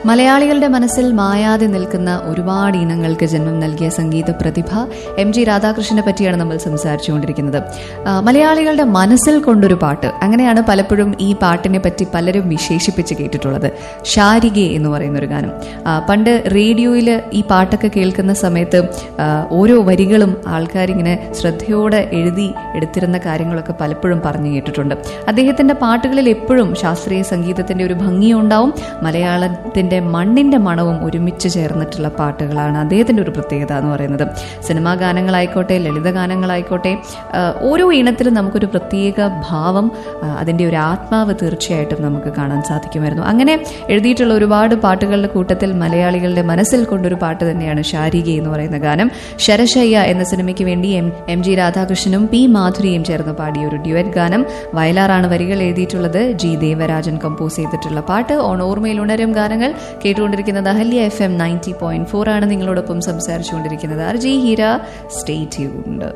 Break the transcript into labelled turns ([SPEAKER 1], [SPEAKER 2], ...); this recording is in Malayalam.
[SPEAKER 1] മലയാളികളുടെ മനസ്സിൽ മായാതെ നിൽക്കുന്ന ഒരുപാട് ഇനങ്ങൾക്ക് ജന്മം നൽകിയ സംഗീത പ്രതിഭ എം ജി രാധാകൃഷ്ണനെ പറ്റിയാണ് നമ്മൾ സംസാരിച്ചുകൊണ്ടിരിക്കുന്നത് ആ, മലയാളികളുടെ മനസ്സിൽ കൊണ്ടൊരു പാട്ട് അങ്ങനെയാണ് പലപ്പോഴും ഈ പാട്ടിനെ പറ്റി പലരും വിശേഷിപ്പിച്ച് കേട്ടിട്ടുള്ളത് ശാരികെ എന്ന് പറയുന്ന ഒരു ഗാനം ആ, പണ്ട് റേഡിയോയിൽ ഈ പാട്ടൊക്കെ കേൾക്കുന്ന സമയത്ത് ആ, ഓരോ വരികളും ആൾക്കാരിങ്ങനെ ശ്രദ്ധയോടെ എഴുതി എടുത്തിരുന്ന കാര്യങ്ങളൊക്കെ പലപ്പോഴും പറഞ്ഞു കേട്ടിട്ടുണ്ട് അദ്ദേഹത്തിന്റെ പാട്ടുകളിൽ എപ്പോഴും ശാസ്ത്രീയ സംഗീതത്തിന്റെ ഒരു ഭംഗിയുണ്ടാവും മലയാളത്തിന്റെ മണ്ണിന്റെ മണവും ഒരുമിച്ച് ചേർന്നിട്ടുള്ള പാട്ടുകളാണ് അദ്ദേഹത്തിന്റെ ഒരു പ്രത്യേകത എന്ന് പറയുന്നത് സിനിമാ ഗാനങ്ങളായിക്കോട്ടെ ലളിത ഗാനങ്ങളായിക്കോട്ടെ ആ, ഓരോ ഇനത്തിലും നമുക്കൊരു പ്രത്യേക ഭാവം ആ, അതിന്റെ ഒരു ആത്മാവ് തീർച്ചയായിട്ടും നമുക്ക് കാണാൻ സാധിക്കുമായിരുന്നു അങ്ങനെ എഴുതിയിട്ടുള്ള ഒരുപാട് പാട്ടുകളുടെ കൂട്ടത്തിൽ മലയാളികളുടെ മനസ്സിൽ കൊണ്ടൊരു പാട്ട് തന്നെയാണ് ശാരിക എന്ന് പറയുന്ന ഗാനം ശരശയ്യ എന്ന സിനിമയ്ക്ക് വേണ്ടി എം എം ജി രാധാകൃഷ്ണനും പി മാധുരിയും ചേർന്ന് പാടിയ ഒരു ഡ്യുവറ്റ് ഗാനം വയലാറാണ് വരികൾ എഴുതിയിട്ടുള്ളത് ജി ദേവരാജൻ കമ്പോസ് ചെയ്തിട്ടുള്ള പാട്ട് ഓൺ ഓർമ്മയിൽ ഉണരും ഗാനങ്ങൾ കേട്ടുകൊണ്ടിരിക്കുന്നത് Ahalya F M ninety point four ആണ് നിങ്ങളോടൊപ്പം സംസാരിച്ചുകൊണ്ടിരിക്കുന്നത് R J Heera stay tuned